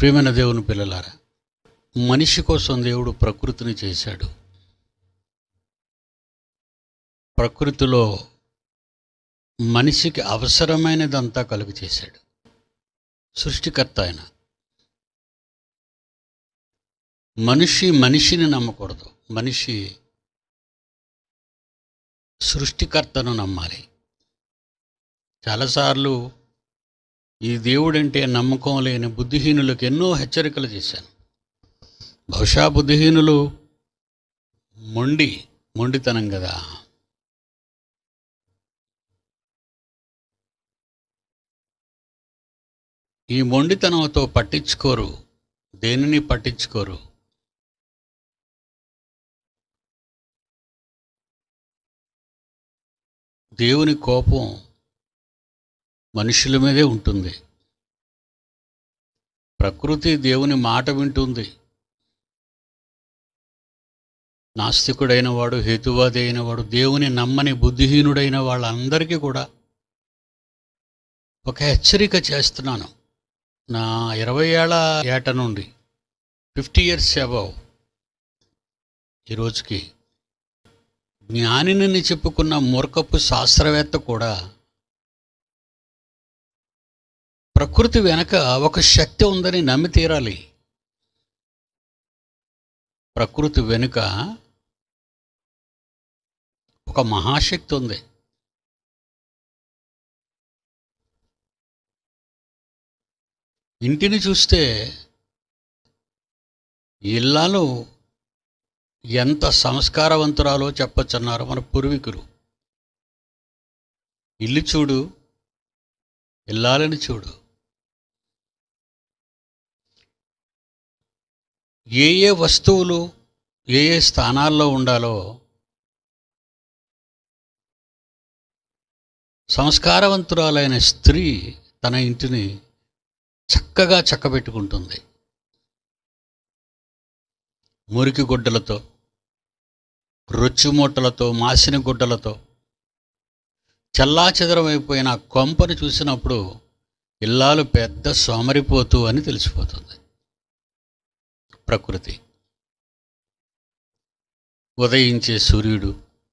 ప్రియమైన దేవుని పిల్లలారా మనిషి కోసం దేవుడు ప్రకృతిని చేశాడు ప్రకృతిలో మనిషికి అవసరమైనదంతా కలుగు చేశాడు సృష్టికర్త ఆయన మనిషి మనిషిని నమ్మకూడదు మనిషి సృష్టికర్తను నమ్మాలి చాలాసార్లు ఈ దేవుడంటే నమ్మకం లేని బుద్ధిహీనులకు ఎన్నో హెచ్చరికలు చేశాను బహుశా బుద్ధిహీనులు మొండి మొండితనం కదా ఈ మొండితనంతో పట్టించుకోరు దేనిని పట్టించుకోరు దేవుని కోపం మనుషుల మీదే ఉంటుంది ప్రకృతి దేవుని మాట వింటుంది నాస్తికుడైన వాడు హేతువాది అయిన వాడు దేవుని నమ్మని బుద్ధిహీనుడైన వాళ్ళందరికీ కూడా ఒక హెచ్చరిక చేస్తున్నాను నా ఇరవై ఏళ్ళ ఏట నుండి ఫిఫ్టీ ఇయర్స్ అబౌవ్ ఈరోజుకి జ్ఞానిని చెప్పుకున్న మూర్ఖపు శాస్త్రవేత్త కూడా ప్రకృతి వెనక ఒక శక్తి ఉందని నమ్మి తీరాలి ప్రకృతి వెనుక ఒక మహాశక్తి ఉంది ఇంటిని చూస్తే ఇళ్ళలో ఎంత సంస్కారవంతురాలో చెప్పొచ్చన్నారు మన పూర్వీకులు ఇల్లు చూడు ఇల్లాలని చూడు ఏ ఏ వస్తువులు ఏ ఏ స్థానాల్లో ఉండాలో సంస్కారవంతురాలైన స్త్రీ తన ఇంటిని చక్కగా చక్కబెట్టుకుంటుంది మురికి గుడ్డలతో రొచ్చుమూటలతో మాసిన గుడ్డలతో చల్లా చెదరమైపోయిన ఆ కొంపను చూసినప్పుడు ఇల్లాలు పెద్ద సోమరిపోతు అని తెలిసిపోతుంది ప్రకృతి ఉదయించే సూర్యుడు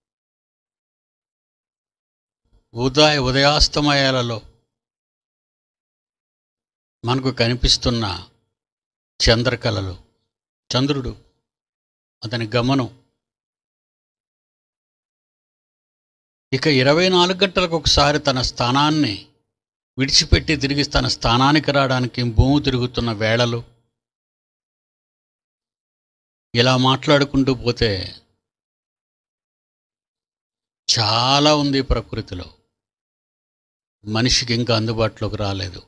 ఉదయ ఉదయాస్తమయాలలో మనకు కనిపిస్తున్న చంద్రకళలు చంద్రుడు అతని గమనం ఇక ఇరవై నాలుగు గంటలకు ఒకసారి తన స్థానాన్ని విడిచిపెట్టి తిరిగి తన స్థానానికి రావడానికి భూమి తిరుగుతున్న వేళలు ఇలా మాట్లాడుకుంటూ పోతే చాలా ఉంది ప్రకృతిలో మనిషికి ఇంకా అందుబాటులోకి రాలేదు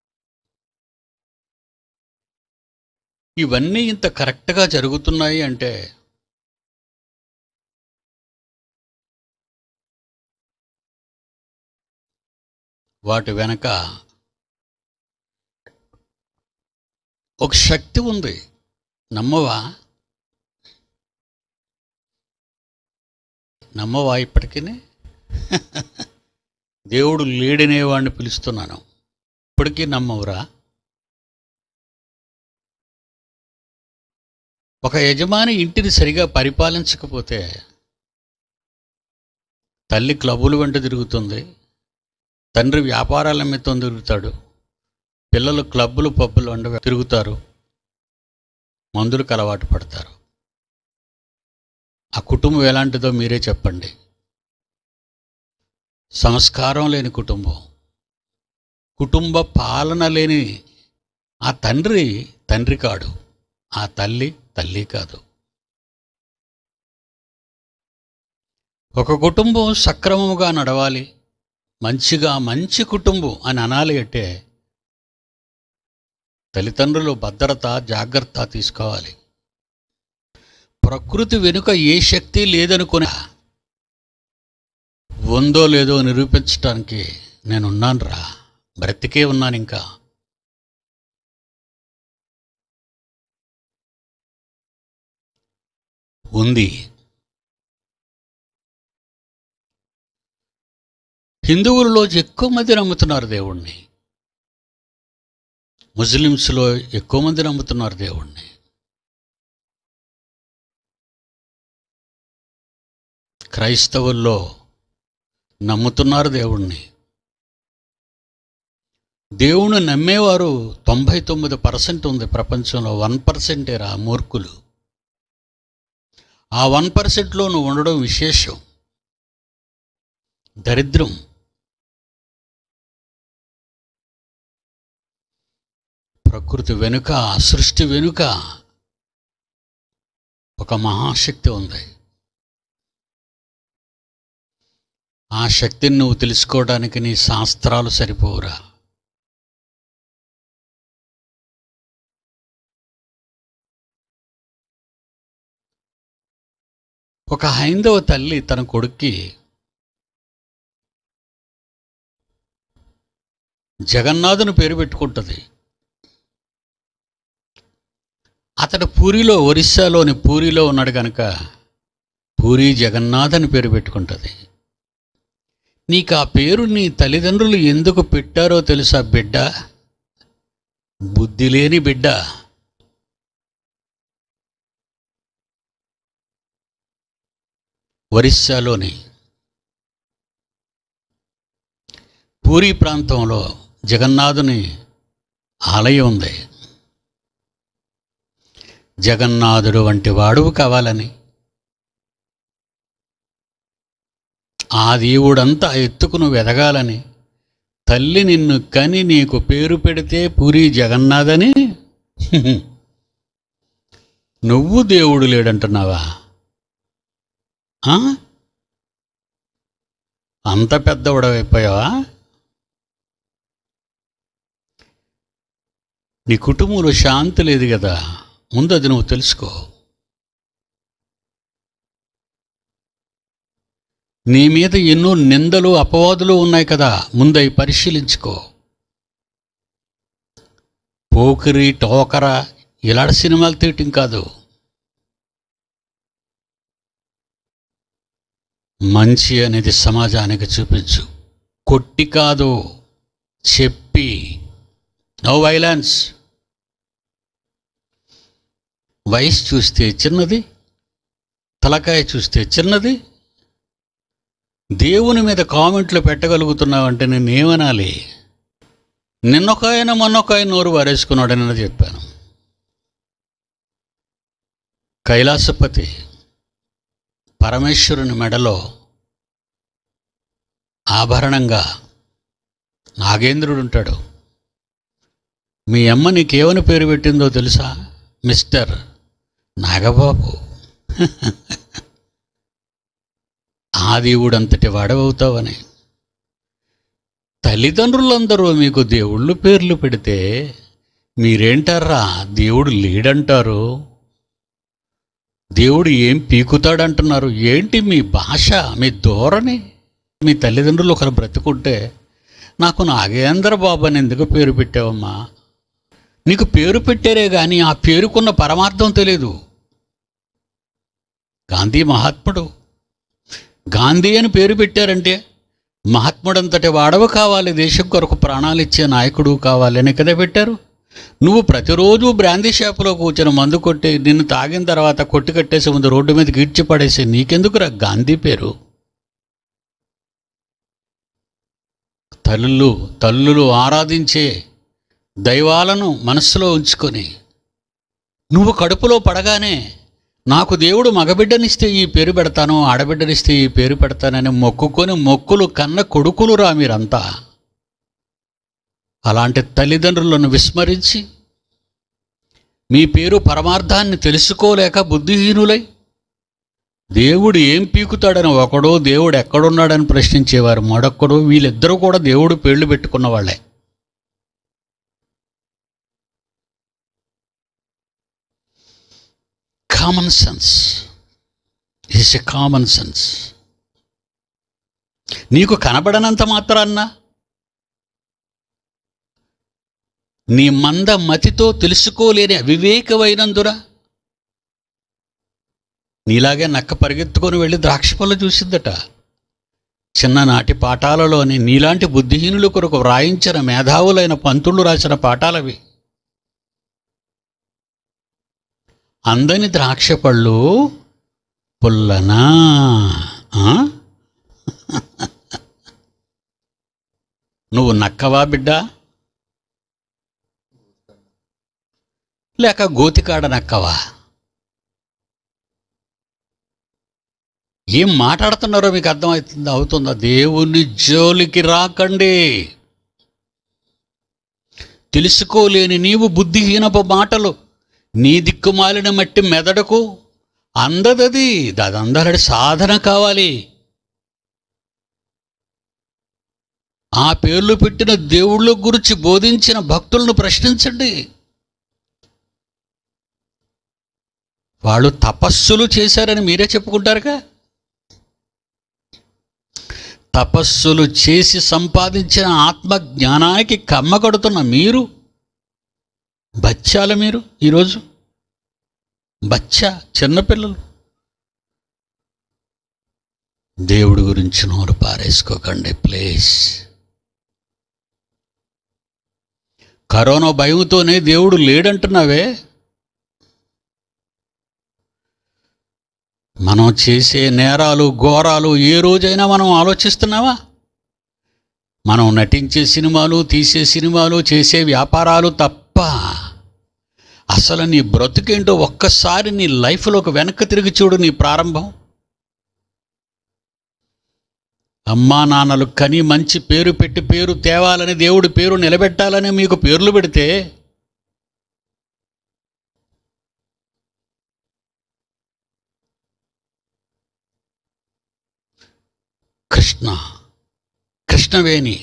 ఇవన్నీ ఇంత కరెక్ట్గా జరుగుతున్నాయి అంటే వాటి వెనక ఒక శక్తి ఉంది నమ్మవా నమ్మవా ఇప్పటికీ దేవుడు లేడనే వాడిని పిలుస్తున్నాను ఇప్పటికీ నమ్మవురా ఒక యజమాని ఇంటిని సరిగా పరిపాలించకపోతే తల్లి క్లబ్బులు వెంట తిరుగుతుంది తండ్రి వ్యాపారాల నిమిత్తం తిరుగుతాడు పిల్లలు క్లబ్బులు పబ్బులు వెంట తిరుగుతారు మందులకు అలవాటు పడతారు ఆ కుటుంబం ఎలాంటిదో మీరే చెప్పండి సంస్కారం లేని కుటుంబం కుటుంబ పాలన లేని ఆ తండ్రి తండ్రి కాడు ఆ తల్లి తల్లి కాదు ఒక కుటుంబం సక్రమముగా నడవాలి మంచిగా మంచి కుటుంబం అని అనాలి అంటే తల్లిదండ్రులు భద్రత జాగ్రత్త తీసుకోవాలి ప్రకృతి వెనుక ఏ శక్తి లేదనుకుని ఉందో లేదో నిరూపించడానికి నేనున్నాను రా బ్రతికే ఉన్నాను ఇంకా ఉంది హిందువులలో ఎక్కువ మంది నమ్ముతున్నారు దేవుణ్ణి ముస్లిమ్స్లో ఎక్కువ మంది నమ్ముతున్నారు దేవుణ్ణి క్రైస్తవుల్లో నమ్ముతున్నారు దేవుణ్ణి దేవుణ్ణి నమ్మేవారు తొంభై తొమ్మిది పర్సెంట్ ఉంది ప్రపంచంలో వన్ పర్సెంటేరా మూర్ఖులు ఆ వన్ పర్సెంట్లో నువ్వు ఉండడం విశేషం దరిద్రం ప్రకృతి వెనుక సృష్టి వెనుక ఒక మహాశక్తి ఉంది ఆ శక్తిని నువ్వు తెలుసుకోవడానికి నీ శాస్త్రాలు సరిపోవురా ఒక హైందవ తల్లి తన కొడుక్కి జగన్నాథుని పేరు పెట్టుకుంటుంది అతడు పూరిలో ఒరిస్సాలోని పూరిలో ఉన్నాడు కనుక పూరి జగన్నాథ్ అని పేరు పెట్టుకుంటుంది నీకు ఆ పేరు నీ తల్లిదండ్రులు ఎందుకు పెట్టారో తెలుసా బిడ్డ బుద్ధి లేని బిడ్డ ఒరిస్సాలోని పూరి ప్రాంతంలో జగన్నాథుని ఆలయం ఉంది జగన్నాథుడు వంటి వాడువు కావాలని ఆ దేవుడంతా ఎత్తుకు నువ్వు ఎదగాలని తల్లి నిన్ను కని నీకు పేరు పెడితే పూరి జగన్నాథని నువ్వు దేవుడు లేడంటున్నావా ఆ? అంత పెద్దవాడవైపోయావా నీ కుటుంబంలో శాంతి లేదు కదా ముందు అది నువ్వు తెలుసుకో నీ మీద ఎన్నో నిందలు అపవాదులు ఉన్నాయి కదా ముందు అవి పరిశీలించుకో పోకిరి టోకరా ఇలాంటి సినిమాలు తీయటం కాదు మంచి అనేది సమాజానికి చూపించు కొట్టి కాదు చెప్పి నో వైలెన్స్ వయసు చూస్తే చిన్నది తలకాయ చూస్తే చిన్నది దేవుని మీద కామెంట్లు పెట్టగలుగుతున్నావంటే నేను ఏమనాలి నిన్నొక ఆయన మొన్నొక ఆయన నోరు వారేసుకున్నాడని నేను చెప్పాను కైలాసపతి పరమేశ్వరుని మెడలో ఆభరణంగా నాగేంద్రుడు ఉంటాడు మీ అమ్మ నీకేమని పేరు పెట్టిందో తెలుసా మిస్టర్ నాగబాబు ఆ దేవుడంతటి వాడవవుతావని తల్లిదండ్రులందరూ మీకు దేవుళ్ళు పేర్లు పెడితే మీరేంటారా దేవుడు లేడంటారు దేవుడు ఏం పీకుతాడంటున్నారు ఏంటి మీ భాష మీ ధోరణి మీ తల్లిదండ్రులు ఒకరు బ్రతుకుంటే నాకు నాగేంద్ర బాబు అని ఎందుకు పేరు పెట్టావమ్మా నీకు పేరు పెట్టారే కానీ ఆ పేరుకున్న పరమార్థం తెలియదు గాంధీ మహాత్ముడు గాంధీ అని పేరు పెట్టారంటే మహాత్ముడంతటి వాడవు కావాలి దేశం కొరకు ప్రాణాలు ఇచ్చే నాయకుడు కావాలి అని కదా పెట్టారు నువ్వు ప్రతిరోజు బ్రాందీ షాపులో కూర్చొని మందు కొట్టి నిన్ను తాగిన తర్వాత కొట్టి కట్టేసి ముందు రోడ్డు మీదకి ఈడ్చి పడేసి నీకెందుకురా గాంధీ పేరు తల్లులు తల్లులు ఆరాధించే దైవాలను మనస్సులో ఉంచుకొని నువ్వు కడుపులో పడగానే నాకు దేవుడు మగబిడ్డనిస్తే ఈ పేరు పెడతాను ఆడబిడ్డనిస్తే ఈ పేరు పెడతానని మొక్కుకొని మొక్కులు కన్న కొడుకులు రా మీరంతా అలాంటి తల్లిదండ్రులను విస్మరించి మీ పేరు పరమార్థాన్ని తెలుసుకోలేక బుద్ధిహీనులై దేవుడు ఏం పీకుతాడని ఒకడో దేవుడు ఎక్కడున్నాడని ప్రశ్నించేవారు మరొక్కడు వీళ్ళిద్దరూ కూడా దేవుడు పేర్లు పెట్టుకున్న వాళ్ళే common sense is a common sense నీకు కనబడనంత మాత్రాన్న నీ మంద మతితో తెలుసుకోలేని అవివేకమైనందున నీలాగే నక్క పరిగెత్తుకొని వెళ్ళి ద్రాక్ష పళ్ళు చూసిందట చిన్ననాటి పాఠాలలోని నీలాంటి బుద్ధిహీనుల కొరకు వ్రాయించిన మేధావులైన పంతులు రాసిన పాఠాలవి అందని ద్రాక్ష పళ్ళు పుల్లనా ఆ? నువ్వు నక్కవా బిడ్డ లేక గోతికాడ నక్కవా ఏం మాట్లాడుతున్నారో మీకు అర్థమవుతుందా అవుతుందా దేవుని జోలికి రాకండి తెలుసుకోలేని నీవు బుద్ధిహీనపు మాటలు నీ దిక్కుమాలిన మట్టి మెదడుకు అందదది అది అందరడి సాధన కావాలి ఆ పేర్లు పెట్టిన దేవుళ్ళ గురించి బోధించిన భక్తులను ప్రశ్నించండి వాళ్ళు తపస్సులు చేశారని మీరే చెప్పుకుంటారుగా తపస్సులు చేసి సంపాదించిన ఆత్మ జ్ఞానానికి కమ్మ కడుతున్న మీరు బచ్చాల మీరు ఈరోజు బచ్చా చిన్నపిల్లలు దేవుడి గురించి నోరు పారేసుకోకండి ప్లీజ్ కరోనా భయంతోనే దేవుడు లేడంటున్నావే మనం చేసే నేరాలు ఘోరాలు ఏ రోజైనా మనం ఆలోచిస్తున్నావా మనం నటించే సినిమాలు తీసే సినిమాలు చేసే వ్యాపారాలు తప్ప అసలు నీ బ్రతుకేంటో ఒక్కసారి నీ లైఫ్లోకి వెనక్కి తిరిగి చూడు నీ ప్రారంభం అమ్మా నాన్నలు కని మంచి పేరు పెట్టి పేరు తేవాలని దేవుడి పేరు నిలబెట్టాలని మీకు పేర్లు పెడితే కృష్ణ కృష్ణవేణి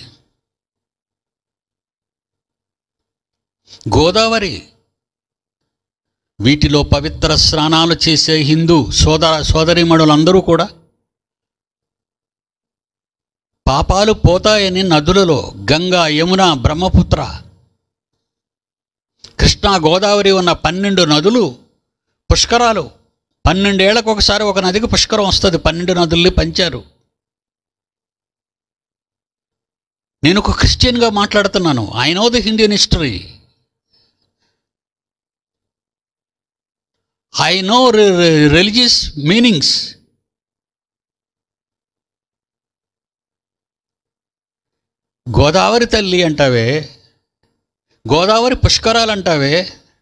గోదావరి వీటిలో పవిత్ర స్నానాలు చేసే హిందూ సోదర సోదరిమణులందరూ కూడా పాపాలు పోతాయని నదులలో గంగా యమున బ్రహ్మపుత్ర కృష్ణా గోదావరి ఉన్న పన్నెండు నదులు పుష్కరాలు పన్నెండేళ్లకు ఒకసారి ఒక నదికి పుష్కరం వస్తుంది పన్నెండు నదుల్ని పంచారు నేను ఒక క్రిస్టియన్గా మాట్లాడుతున్నాను I know the Indian history I know religious meanings Godavari తల్లి అంటావే గోదావరి పుష్కరాలు అంటావే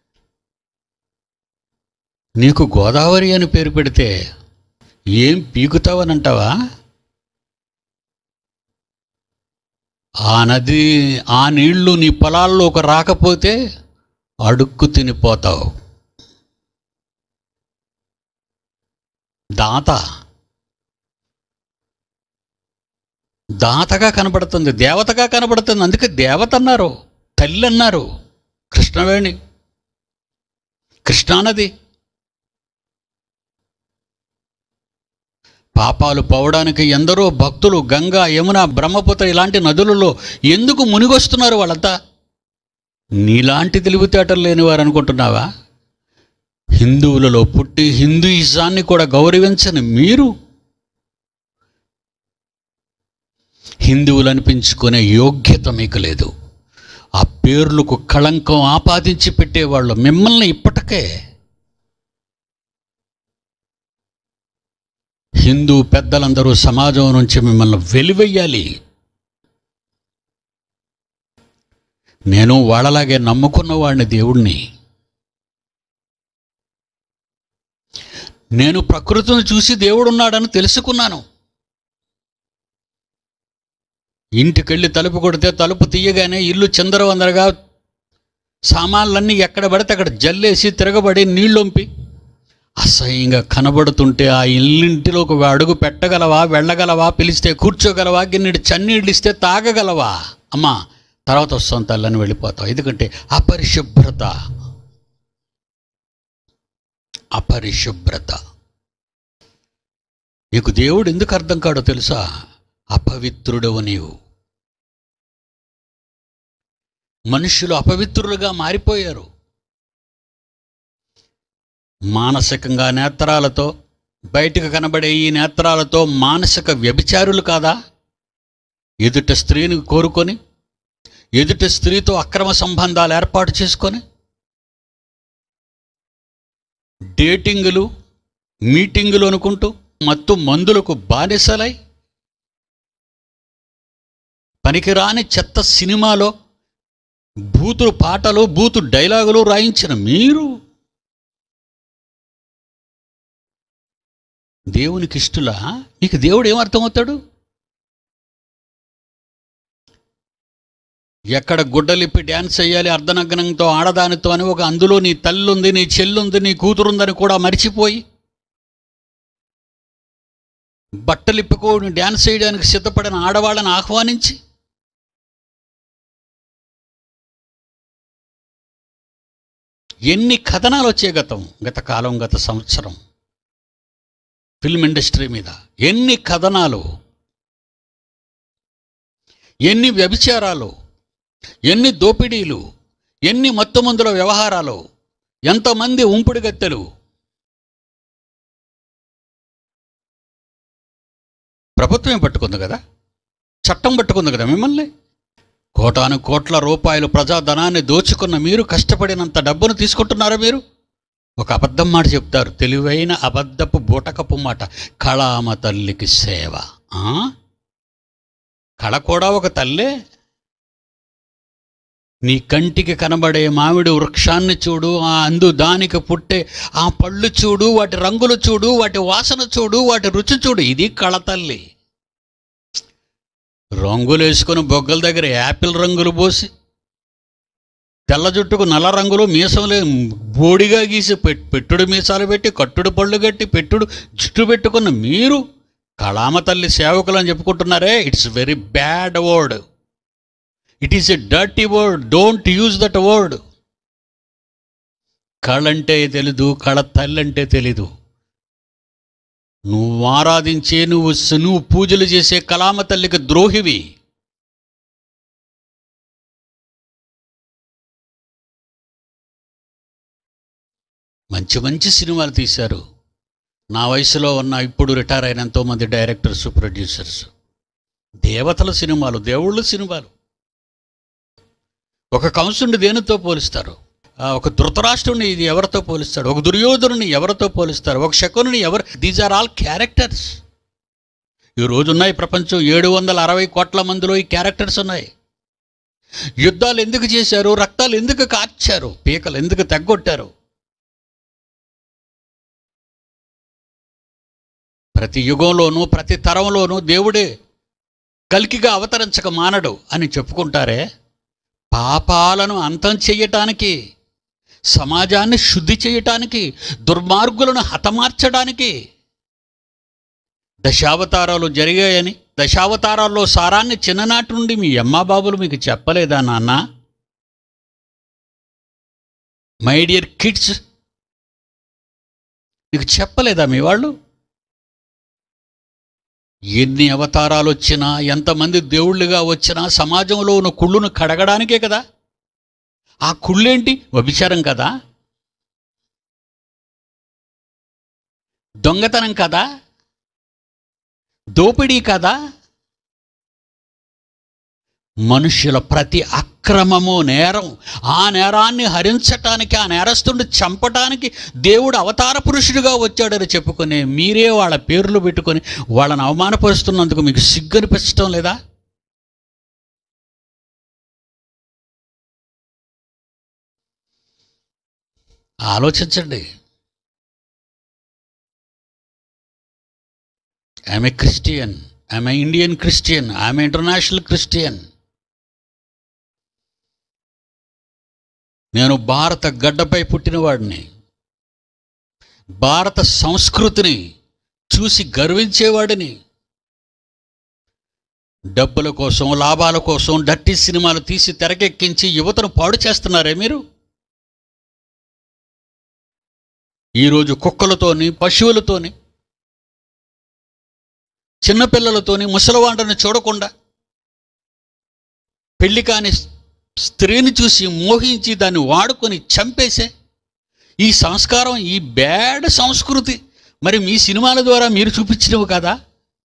నీకు గోదావరి అని పేరు పెడితే ఏం పీకుతావని అంటావా ఆ నది ఆ నీళ్లు నీ పొలాల్లోకి రాకపోతే అడుక్కు తినిపోతావు దాత దాతగా కనబడుతుంది దేవతగా కనబడుతుంది అందుకే దేవత అన్నారు తల్లి అన్నారు కృష్ణవేణి కృష్ణానది పాపాలు పోవడానికి ఎందరో భక్తులు గంగా యమున బ్రహ్మపుత్ర ఇలాంటి నదులలో ఎందుకు మునిగొస్తున్నారు వాళ్ళంతా నీలాంటి తెలివితేటలు లేని వారు అనుకుంటున్నావా హిందువులలో పుట్టి హిందూయిజాన్ని కూడా గౌరవించని మీరు హిందువులు అనిపించుకునే యోగ్యత మీకు లేదు ఆ పేర్లకు కళంకం ఆపాదించి పెట్టేవాళ్ళు మిమ్మల్ని ఇప్పటికే హిందూ పెద్దలందరూ సమాజం నుంచి మిమ్మల్ని వెలివెయ్యాలి నేను వాళ్ళలాగే నమ్ముకున్న వాడిని దేవుణ్ణి నేను ప్రకృతిని చూసి దేవుడున్నాడని తెలుసుకున్నాను ఇంటికెళ్ళి తలుపు కొడితే తలుపు తీయగానే ఇల్లు చిందరవందరగా సామాన్లన్నీ ఎక్కడ పడితే అక్కడ జల్లేసి తిరగబడి నీళ్ళొంపి అసహ్యంగా కనబడుతుంటే ఆ ఇల్లింటిలో ఒక అడుగు పెట్టగలవా వెళ్ళగలవా పిలిస్తే కూర్చోగలవా గిన్నెడు చన్నీళ్ళు ఇస్తే తాగగలవా అమ్మా తర్వాత వస్తాం తల్లని వెళ్ళిపోతాం ఎందుకంటే అపరిశుభ్రత అపరిశుభ్రత నీకు దేవుడు ఎందుకు అర్థం కాడో తెలుసా అపవిత్రుడవు నీవు మనుషులు అపవిత్రులుగా మారిపోయారు మానసికంగా నేత్రాలతో బయటకు కనబడే ఈ నేత్రాలతో మానసిక వ్యభిచారులు కాదా ఎదుట స్త్రీని కోరుకొని ఎదుట స్త్రీతో అక్రమ సంబంధాలు ఏర్పాటు చేసుకొని డేటింగులు మీటింగులు అనుకుంటూ మత్తు మందులకు బానిసలై పనికిరాని చెత్త సినిమాలో బూతులు పాటలు బూతు డైలాగులు రాయించిన మీరు దేవునికి ఇష్టలా మీకు దేవుడు ఏమర్థమవుతాడు ఎక్కడ గుడ్డలిప్పి డ్యాన్స్ చేయాలి అర్ధనగ్నంతో ఆడదానితో అని ఒక అందులో నీ తల్లుంది నీ చెల్లుంది నీ కూతురుందని కూడా మర్చిపోయి బట్టలిప్పుకొని డ్యాన్స్ చేయడానికి సిద్ధపడిన ఆడవాళ్ళని ఆహ్వానించి ఎన్ని కథనాలు వచ్చాయి గతం గత కాలం గత సంవత్సరం ఫిల్మ్ ఇండస్ట్రీ మీద ఎన్ని కథనాలు ఎన్ని వ్యభిచారాలు ఎన్ని దోపిడీలు ఎన్ని మత్తుమందుల వ్యవహారాలు ఎంతమంది ఉంపుడుగత్తెలు ప్రభుత్వం పట్టుకుంది కదా చట్టం పట్టుకుంది కదా మిమ్మల్ని కోటాను కోట్ల రూపాయలు ప్రజాధనాన్ని దోచుకున్న మీరు కష్టపడినంత డబ్బును తీసుకుంటున్నారా మీరు ఒక అబద్ధం మాట చెప్తారు తెలివైన అబద్ధపు బూటకపు మాట కళామ తల్లికి సేవ ఆ? కళ కూడా ఒక తల్లే నీ కంటికి కనబడే మామిడి వృక్షాన్ని చూడు ఆ అందు దానికి పుట్టే ఆ పళ్ళు చూడు వాటి రంగులు చూడు వాటి వాసన చూడు వాటి రుచి చూడు ఇది కళ తల్లి రంగులు వేసుకుని బొగ్గల దగ్గర యాపిల్ రంగులు పోసి తెల్ల జుట్టుకు నల్ల రంగులు మీసంలే బోడిగా గీసి పెట్- పెట్టుడు మీసాలు పెట్టి కట్టుడు పళ్ళు కట్టి పెట్టుడు జుట్టు పెట్టుకున్న మీరు కళామ తల్లి సేవకులు అని చెప్పుకుంటున్నారే it's very bad word it is a dirty word don't use that word కళంటే తెలీదు కళ తల్లి అంటే తెలీదు నువ్వు ఆరాధించే నువ్వు స- నువ్వు పూజలు చేసే కళామ తల్లికి ద్రోహివి మంచి మంచి సినిమాలు తీశారు నా వయసులో ఉన్న ఇప్పుడు రిటైర్ అయిన ఎంతోమంది డైరెక్టర్స్ ప్రొడ్యూసర్స్ దేవతల సినిమాలు దేవుళ్ళ సినిమాలు ఒక కంసుని దేనితో పోలిస్తారు ఆ, ఒక ధృతరాష్ట్రుని ఇది ఎవరితో పోలిస్తాడు ఒక దుర్యోధనుని ఎవరితో పోలిస్తారు ఒక శకుని ఎవరు దీస్ ఆర్ ఆల్ క్యారెక్టర్స్ ఈ రోజు ఉన్నాయి ప్రపంచం ఏడు వందల అరవై కోట్ల మందిలో ఈ క్యారెక్టర్స్ ఉన్నాయి యుద్ధాలు ఎందుకు చేశారు రక్తాలు ఎందుకు కార్చారు పీకలు ఎందుకు తెగ్గొట్టారు ప్రతి యుగంలోనూ ప్రతి తరంలోనూ దేవుడే కల్కిగా అవతరించక మానడు అని చెప్పుకుంటారే పాపాలను అంతం చెయ్యటానికి సమాజాన్ని శుద్ధి చేయటానికి దుర్మార్గులను హతమార్చడానికి దశావతారాలు జరిగాయని దశావతారాల్లో సారాన్ని చిన్ననాటి నుండి మీ అమ్మా బాబులు మీకు చెప్పలేదా నాన్న మై డియర్ కిడ్స్ మీకు చెప్పలేదా మీ వాళ్ళు ఎన్ని అవతారాలు వచ్చినా ఎంతమంది దేవుళ్ళుగా వచ్చినా సమాజంలో ఉన్న కుళ్ళును కడగడానికే కదా ఆ కుళ్ళేంటి వ్యభిచారం కదా దొంగతనం కదా దోపిడీ కదా మనుష్యుల ప్రతి అక్రమము నేరం ఆ నేరాన్ని హరించటానికి ఆ నేరస్తుడిని చంపటానికి దేవుడు అవతార పురుషుడిగా వచ్చాడని చెప్పుకునే మీరే వాళ్ళ పేర్లు పెట్టుకొని వాళ్ళని అవమానపరుస్తున్నందుకు మీకు సిగ్గు అనిపించటం లేదా ఆలోచించండి ఆమె క్రిస్టియన్ ఆమె ఇండియన్ క్రిస్టియన్ ఆమె ఇంటర్నేషనల్ క్రిస్టియన్ నేను భారత గడ్డపై పుట్టినవాడిని భారత సంస్కృతిని చూసి గర్వించేవాడిని డబ్బుల కోసం లాభాల కోసం డట్టి సినిమాలు తీసి తెరకెక్కించి యువతను పాడు చేస్తున్నారే మీరు ఈరోజు కుక్కలతోని పశువులతోని చిన్నపిల్లలతోని ముసలివాండని చూడకుండా పెళ్లి కాని స్త్రీని చూసి మోహించి దాన్ని వాడుకొని చంపేసే ఈ సంస్కారం ఈ బ్యాడ్ సంస్కృతి మరి మీ సినిమాల ద్వారా మీరు చూపించినవి కదా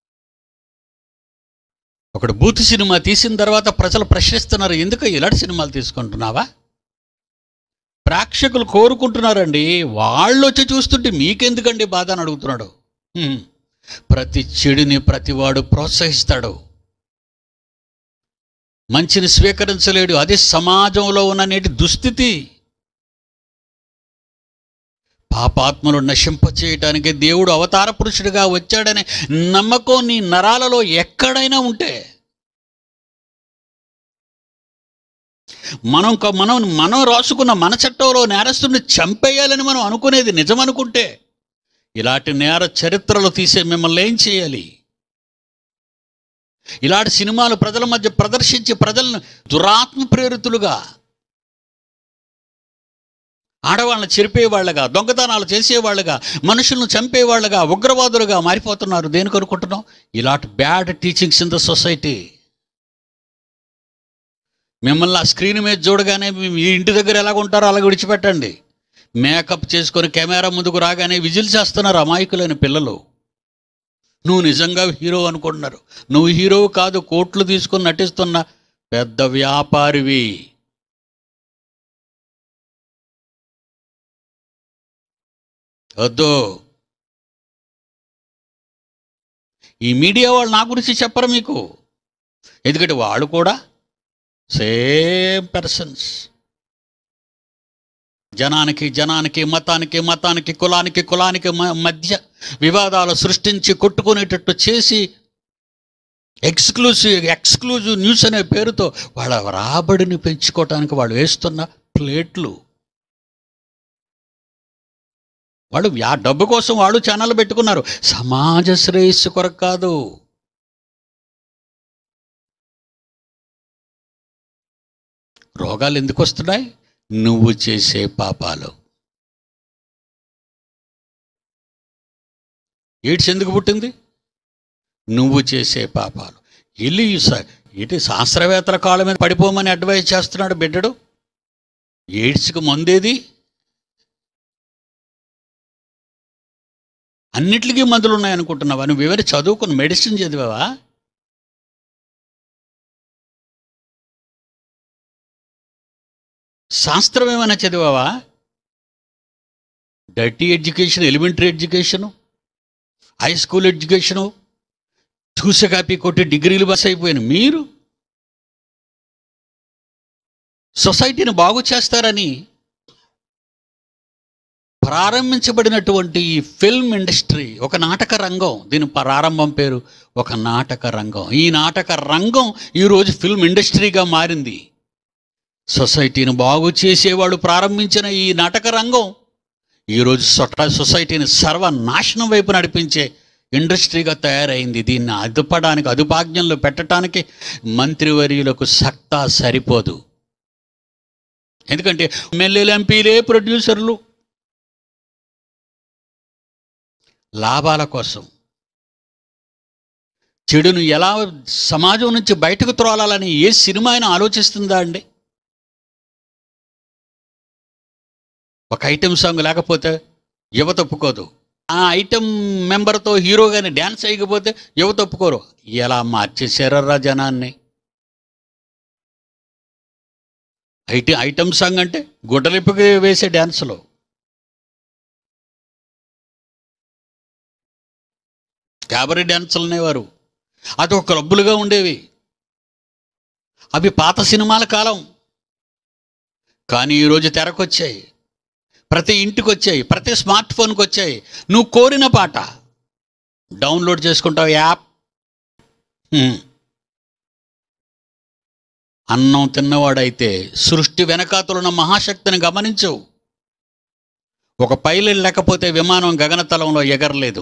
ఒకడు బూత్ సినిమా తీసిన తర్వాత ప్రజలు ప్రశ్నిస్తున్నారు ఎందుకు ఇలాంటి సినిమాలు తీసుకుంటున్నావా ప్రేక్షకులు కోరుకుంటున్నారండి వాళ్ళు వచ్చి చూస్తుంటే మీకెందుకండి బాధ అని అడుగుతున్నాడు హ్మ్. ప్రతి చెడుని ప్రతివాడు ప్రోత్సహిస్తాడు మంచిని స్వీకరించలేడు అది సమాజంలో ఉన్న నేటి దుస్థితి పాపాత్మలు నశింపచేయటానికి దేవుడు అవతార పురుషుడిగా వచ్చాడనే నమ్మకం నీ నరాలలో ఎక్కడైనా ఉంటే మనం క- మనం మనం రాసుకున్న మన చట్టంలో నేరస్తుడిని చంపేయాలని మనం అనుకునేది నిజం అనుకుంటే ఇలాంటి నేర చరిత్రలు తీసే మిమ్మల్ని ఏం చేయాలి ఇలాంటి సినిమాలు ప్రజల మధ్య ప్రదర్శించి ప్రజలను దురాత్మ ప్రేరితులుగా ఆడవాళ్ళని చెరిపేవాళ్ళగా దొంగతనాలు చేసేవాళ్ళగా మనుషులను చంపేవాళ్ళగా ఉగ్రవాదులుగా మారిపోతున్నారు దేనికి అనుకుంటున్నాం ఇలాంటి bad teachings in the society మిమ్మల్ని ఆ స్క్రీన్ మీద చూడగానే మీ మీ ఇంటి దగ్గర ఎలాగ ఉంటారో అలాగ విడిచిపెట్టండి మేకప్ చేసుకొని కెమెరా ముందుకు రాగానే విజిల్ చేస్తున్నారు అమాయకులైన పిల్లలు నువ్వు నిజంగా హీరో అనుకుంటున్నారు నువ్వు హీరో కాదు కోట్లు తీసుకొని నటిస్తున్న పెద్ద వ్యాపారివి వద్దు ఈ మీడియా వాళ్ళు నా గురించి చెప్పరు మీకు ఎందుకంటే వాళ్ళు కూడా సేమ్ పర్సన్స్ జనానికి జనానికి మతానికి మతానికి కులానికి కులానికి మ- మధ్య వివాదాలు సృష్టించి కొట్టుకునేటట్టు చేసి ఎక్స్క్లూసివ్ ఎక్స్క్లూజివ్ న్యూస్ అనే పేరుతో వాళ్ళ రాబడిని పెంచుకోవటానికి వాళ్ళు వేస్తున్న ప్లేట్లు వాళ్ళు ఆ డబ్బు కోసం వాళ్ళు ఛానల్ పెట్టుకున్నారు సమాజ శ్రేయస్సు కొరకు కాదు రోగాలు ఎందుకు వస్తున్నాయి నువ్వు చేసే పాపాలు ఎయిడ్స్ ఎందుకు పుట్టింది నువ్వు చేసే పాపాలు వెళ్ళి స- ఇటు శాస్త్రవేత్తల కాళ్ళ మీద పడిపోమని అడ్వైజ్ చేస్తున్నాడు బిడ్డడు ఎయిడ్స్కి మందేది అన్నిటికీ మందులు ఉన్నాయనుకుంటున్నావా నువ్వు ఎవరు చదువుకుని మెడిసిన్ చదివావా శాస్త్రం ఏమైనా చదివావా dirty education elementary education high school education చూసే కాపీ కొట్టి డిగ్రీలు బస్ అయిపోయిన మీరు సొసైటీని బాగు చేస్తారని ప్రారంభించబడినటువంటి ఈ ఫిల్మ్ ఇండస్ట్రీ ఒక నాటక రంగం దీని ప్రారంభం పేరు ఒక నాటక రంగం ఈ నాటక రంగం ఈరోజు ఫిల్మ్ ఇండస్ట్రీగా మారింది సొసైటీని బాగు చేసేవాడు ప్రారంభించిన ఈ నాటక రంగం ఈరోజు సొట సొసైటీని సర్వనాశనం వైపు నడిపించే ఇండస్ట్రీగా తయారైంది దీన్ని అదుపడానికి అదుపాజ్ఞంలో పెట్టడానికి మంత్రివర్యులకు సత్తా సరిపోదు ఎందుకంటే ఎమ్మెల్యేలు ఎంపీలే ప్రొడ్యూసర్లు లాభాల కోసం చెడును ఎలా సమాజం నుంచి బయటకు త్రోలాలని ఏ సినిమా అయినా ఆలోచిస్తుందా అండి ఒక ఐటెం సాంగ్ లేకపోతే యువత ఒప్పుకోదు ఆ ఐటెం మెంబర్తో హీరో కానీ డ్యాన్స్ చేయకపోతే యువత ఒప్పుకోరు ఎలా మార్చేశారా జనాన్ని ఐటి ఐటమ్ సాంగ్ అంటే గుడ్డలిప్పుకి వేసే డ్యాన్సులు క్యాబరీ డ్యాన్సులు అనేవారు అది ఒక క్లబ్బులుగా ఉండేవి అవి పాత సినిమాల కాలం కానీ ఈరోజు తెరకొచ్చాయి ప్రతి ఇంటికి వచ్చాయి ప్రతి స్మార్ట్ ఫోన్కి వచ్చాయి నువ్వు కోరిన పాట డౌన్లోడ్ చేసుకుంటావు యాప్ హ్మ్. అన్నం తిన్నవాడైతే సృష్టి వెనకాతలున్న మహాశక్తిని గమనించవు ఒక పైలట్ లేకపోతే విమానం గగనతలంలో ఎగరలేదు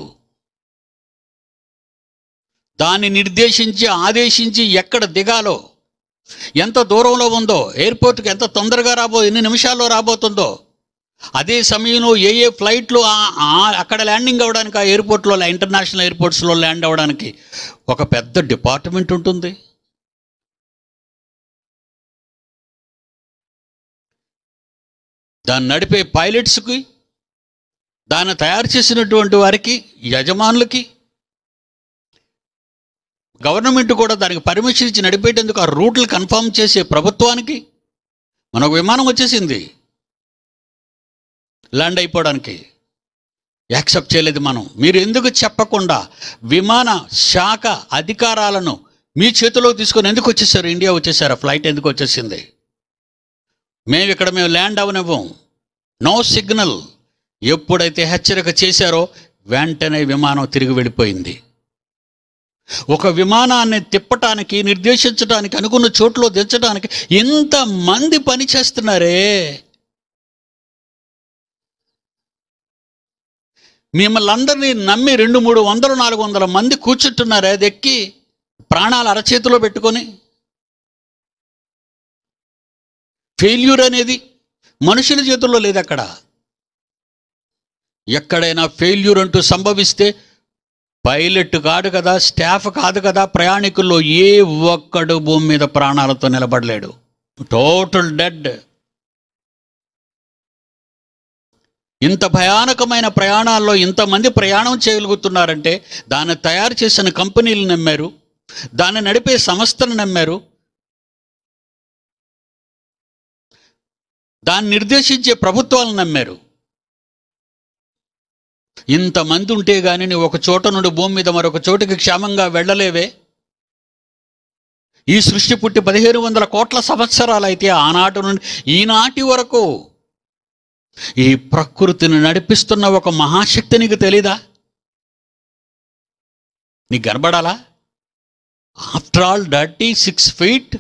దాన్ని నిర్దేశించి ఆదేశించి ఎక్కడ దిగాలో ఎంత దూరంలో ఉందో ఎయిర్పోర్ట్కి ఎంత తొందరగా రాబో ఎన్ని నిమిషాల్లో రాబోతుందో అదే సమయంలో ఏ ఏ ఫ్లైట్లు ఆ- ఆ- అక్కడ ల్యాండింగ్ అవ్వడానికి ఆ ఎయిర్పోర్ట్లో ఇంటర్నేషనల్ ఎయిర్పోర్ట్స్లో ల్యాండ్ అవ్వడానికి ఒక పెద్ద డిపార్ట్మెంట్ ఉంటుంది దాన్ని నడిపే పైలట్స్కి దాన్ని తయారు చేసినటువంటి వారికి యజమానులకి గవర్నమెంట్ కూడా దానికి పర్మిషన్ ఇచ్చి నడిపేటందుకు ఆ రూట్లు కన్ఫర్మ్ చేసే ప్రభుత్వానికి మనకు విమానం వచ్చేసింది ల్యాండ్ అయిపోవడానికి యాక్సెప్ట్ చేయలేదు మనం మీరు ఎందుకు చెప్పకుండా విమాన శాఖ అధికారాలను మీ చేతిలో తీసుకొని ఎందుకు వచ్చేసారు ఇండియా వచ్చేసారు ఫ్లైట్ ఎందుకు వచ్చేసింది మేము ఇక్కడ మేము ల్యాండ్ అవనివ్వం నో సిగ్నల్ ఎప్పుడైతే హెచ్చరిక చేశారో వెంటనే విమానం తిరిగి వెళ్ళిపోయింది ఒక విమానాన్ని తిప్పటానికి నిర్దేశించడానికి అనుకున్న చోట్లో దించడానికి ఇంతమంది పని చేస్తున్నారే మిమ్మల్ని అందరినీ నమ్మి రెండు మూడు వందలు నాలుగు వందల మంది కూర్చుంటున్నారే అది ఎక్కి ప్రాణాలు అరచేతిలో పెట్టుకొని ఫెయిల్యూర్ అనేది మనుషుల చేతుల్లో లేదు అక్కడ ఎక్కడైనా ఫెయిల్యూర్ అంటూ సంభవిస్తే పైలట్ కాదు కదా స్టాఫ్ కాదు కదా ప్రయాణికుల్లో ఏ ఒక్కడు భూమి మీద ప్రాణాలతో నిలబడలేడు టోటల్ డెడ్ ఇంత భయానకమైన ప్రయాణాల్లో ఇంతమంది ప్రయాణం చేయగలుగుతున్నారంటే దాన్ని తయారు చేసిన కంపెనీలు నమ్మారు దాన్ని నడిపే సంస్థను నమ్మారు దాన్ని నిర్దేశించే ప్రభుత్వాలను నమ్మారు ఇంతమంది ఉంటే గాని నువ్వు ఒక చోట నుండి భూమి మీద మరొక చోటుకి క్షేమంగా వెళ్ళలేవే ఈ సృష్టి పుట్టి పదిహేను వందల కోట్ల సంవత్సరాలు అయితే ఆనాటి నుండి ఈనాటి వరకు ఈ ప్రకృతిని నడిపిస్తున్న ఒక మహాశక్తి నీకు తెలీదా నీకు కనబడాలా after all dirty six feet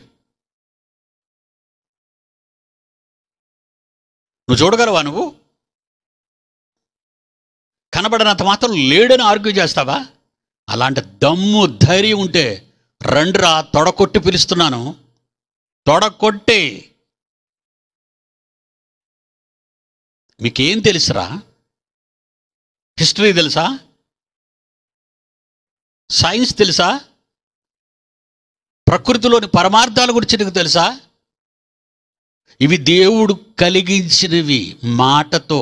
నువ్వు చూడగలవా నువ్వు కనబడినంత మాత్రం లేడని ఆర్గ్యూ చేస్తావా అలాంటి దమ్ము ధైర్యం ఉంటే రండిరా తొడకొట్టి పిలుస్తున్నాను తొడకొట్టి మీకేం తెలుసురా హిస్టరీ తెలుసా సైన్స్ తెలుసా ప్రకృతిలోని పరమార్థాల గురించి నీకు తెలుసా ఇవి దేవుడు కలిగించినవి మాటతో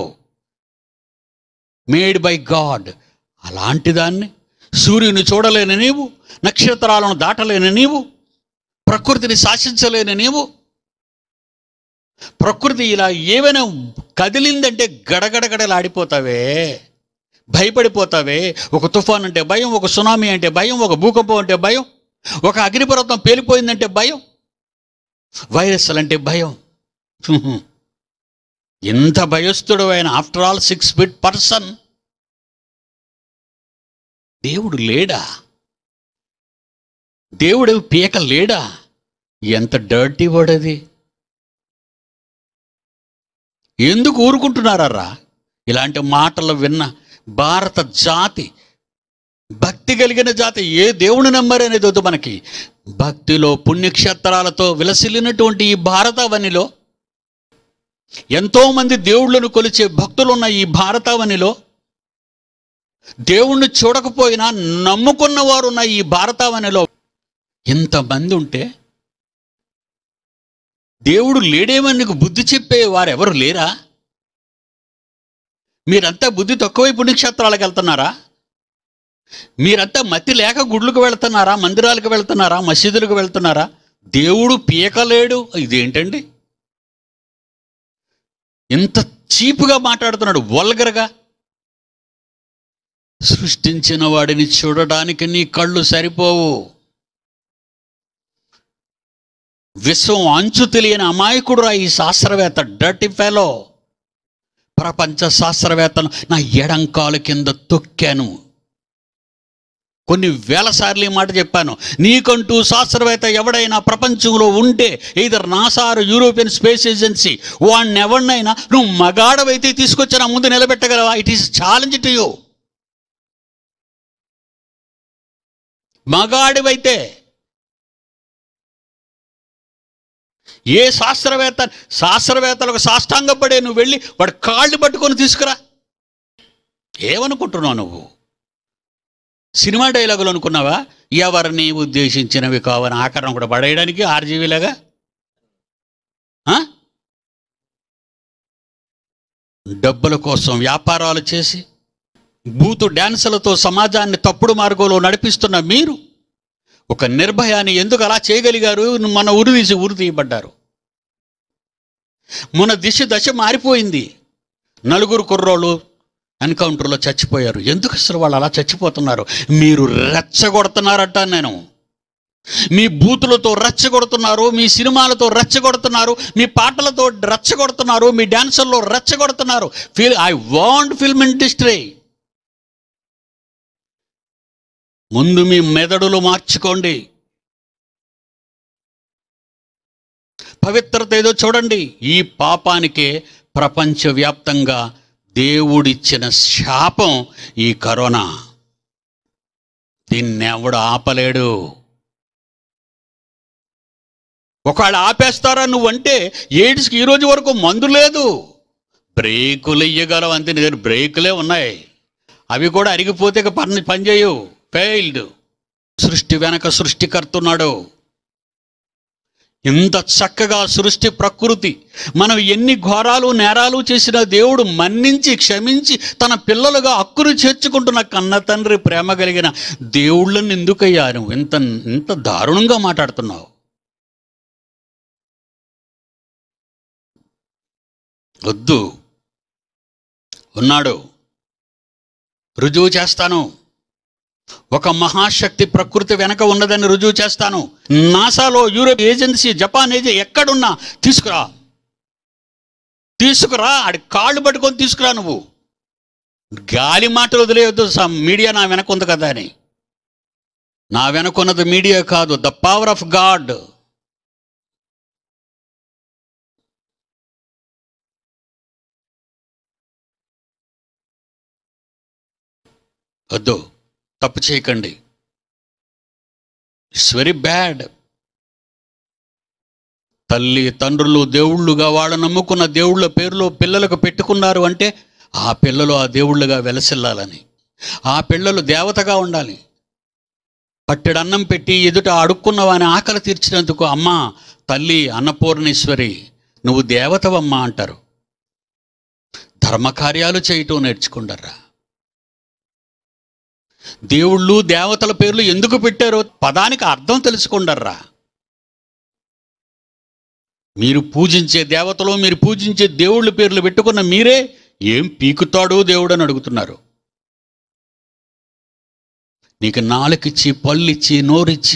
మేడ్ బై గాడ్ అలాంటి దాన్ని సూర్యుని చూడలేని నీవు నక్షత్రాలను దాటలేని నీవు ప్రకృతిని శాసించలేని నీవు ప్రకృతి ఇలా ఏమైనా కదిలిందంటే గడగడగడలాడిపోతావే భయపడిపోతావే ఒక తుఫాన్ అంటే భయం ఒక సునామీ అంటే భయం ఒక భూకంపం అంటే భయం ఒక అగ్నిపర్వతం పేలిపోయిందంటే భయం వైరస్లు అంటే భయం హ్మ్. ఎంత భయస్థుడు ఆయన after all six feet person దేవుడు లేడా దేవుడు పీక లేడా ఎంత డర్టీ వాడది ఎందుకు ఊరుకుంటున్నారా ఇలాంటి మాటలు విన్న భారత జాతి భక్తి కలిగిన జాతి ఏ దేవుని నమ్మరనేది వద్దు మనకి భక్తిలో పుణ్యక్షేత్రాలతో విలసిల్లినటువంటి ఈ భారతావనిలో ఎంతోమంది దేవుళ్ళను కొలిచే భక్తులున్న ఈ భారతావనిలో దేవుణ్ణి చూడకపోయినా నమ్ముకున్న వారున్న ఈ భారతావనిలో ఇంతమంది ఉంటే దేవుడు లేడేమని నీకు బుద్ధి చెప్పే వారెవరు లేరా మీరంతా బుద్ధి తక్కువై పుణ్యక్షేత్రాలకు వెళ్తున్నారా మీరంతా మతి లేక గుడ్లకు వెళ్తున్నారా మందిరాలకు వెళ్తున్నారా మసీదులకు వెళ్తున్నారా దేవుడు పీకలేడు ఇదేంటండి ఇంత చీపుగా మాట్లాడుతున్నాడు వల్గర్గా సృష్టించిన వాడిని చూడడానికి నీ కళ్ళు సరిపోవు విశ్వం అంచు తెలియని అమాయకుడురా ఈ శాస్త్రవేత్త డర్టీ ఫెలో ప్రపంచ శాస్త్రవేత్తను నా ఎడంకాలు కింద తొక్కాను కొన్ని వేల సార్లు ఈ మాట చెప్పాను నీకంటూ శాస్త్రవేత్త ఎవడైనా ప్రపంచంలో ఉంటే ఇదర్ నాసారు యూరోపియన్ స్పేస్ ఏజెన్సీ వాడిని ఎవరినైనా నువ్వు మగాడవైతే తీసుకొచ్చి నా ముందు నిలబెట్టగలవా it is challenge to you మగాడివైతే ఏ శాస్త్రవేత్త శాస్త్రవేత్తలకు సాష్టాంగపడే నువ్వు వెళ్ళి వాడు కాళ్ళు పట్టుకొని తీసుకురా ఏమనుకుంటున్నావు నువ్వు సినిమా డైలాగులు అనుకున్నావా ఎవరిని ఉద్దేశించినవి కావని ఆకరణ కూడా పడేయడానికి ఆర్జీవీలాగా ఆ? డబ్బుల కోసం వ్యాపారాలు చేసి బూతు డ్యాన్సులతో సమాజాన్ని తప్పుడు మార్గంలో నడిపిస్తున్న మీరు ఒక నిర్భయాన్ని ఎందుకు అలా చేయగలిగారు మన ఉరి తీసి ఉరి తీయబడ్డారు మన దిశ దశ మారిపోయింది నలుగురు కుర్రోళ్ళు ఎన్కౌంటర్లో చచ్చిపోయారు ఎందుకు అసలు వాళ్ళు అలా చచ్చిపోతున్నారు మీరు రెచ్చగొడుతున్నారట నేను మీ బూతులతో రెచ్చగొడుతున్నారు మీ సినిమాలతో రెచ్చగొడుతున్నారు మీ పాటలతో రెచ్చగొడుతున్నారు మీ డ్యాన్సుల్లో రెచ్చగొడుతున్నారు feel I want film industry ముందు మీ మెదడులు మార్చుకోండి పవిత్రత ఏదో చూడండి ఈ పాపానికే ప్రపంచవ్యాప్తంగా దేవుడిచ్చిన శాపం ఈ కరోనా దీన్ని ఎవడు ఆపలేడు ఒకవేళ ఆపేస్తారా నువ్వంటే ఎయిడ్స్కి ఈ రోజు వరకు మందు లేదు బ్రేకులు ఇయ్యగలవు అంతే నీ దగ్గర బ్రేకులే ఉన్నాయి అవి కూడా అరిగిపోతే ఇక పని పనిచేయవు ఫెయిల్డ్ సృష్టి వెనక సృష్టికర్త ఉన్నాడు ఇంత చక్కగా సృష్టి ప్రకృతి మనం ఎన్ని ఘోరాలు నేరాలు చేసిన దేవుడు మన్నించి క్షమించి తన పిల్లలుగా హక్కును చేర్చుకుంటున్న కన్న తండ్రి ప్రేమ కలిగిన దేవుళ్ళని ఎందుకయ్యా నువ్వు ఇంత ఇంత దారుణంగా మాట్లాడుతున్నావు వద్దు ఉన్నాడు రుజువు చేస్తాను ఒక మహాశక్తి ప్రకృతి వెనక ఉన్నదని రుజువు చేస్తాను నాసాలో యూరోప్ ఏజెన్సీ జపాన్ ఏజెన్సీ ఎక్కడున్నా తీసుకురా తీసుకురా ఆడి కాళ్ళు పట్టుకొని తీసుకురా నువ్వు గాలి మాటలు వదిలేయొద్దు సమ్ మీడియా నా వెనక ఉంది కదా అని నా వెనకున్నది మీడియా కాదు ద పవర్ ఆఫ్ గాడ్ వద్దు తప్పు చేయకండి ఇట్స్ వెరీ బ్యాడ్ తల్లి తండ్రులు దేవుళ్ళుగా వాళ్ళు నమ్ముకున్న దేవుళ్ళ పేరులో పిల్లలకు పెట్టుకున్నారు అంటే ఆ పిల్లలు ఆ దేవుళ్ళుగా వెలసిల్లాలని ఆ పిల్లలు దేవతగా ఉండాలి పట్టెడు అన్నం పెట్టి ఎదుట అడుక్కున్న వాని ఆకలి తీర్చినందుకు అమ్మా తల్లి అన్నపూర్ణేశ్వరి నువ్వు దేవతవమ్మా అంటారు ధర్మకార్యాలు చేయటం నేర్చుకుంటారా దేవుళ్ళు దేవతల పేర్లు ఎందుకు పెట్టారో పదానికి అర్థం తెలుసుకుండర్రా మీరు పూజించే దేవతలు మీరు పూజించే దేవుళ్ళ పేర్లు పెట్టుకున్న మీరే ఏం పీకుతాడో దేవుడు అని అడుగుతున్నారు నీకు నాలుకిచ్చి పళ్ళిచ్చి నోరిచ్చి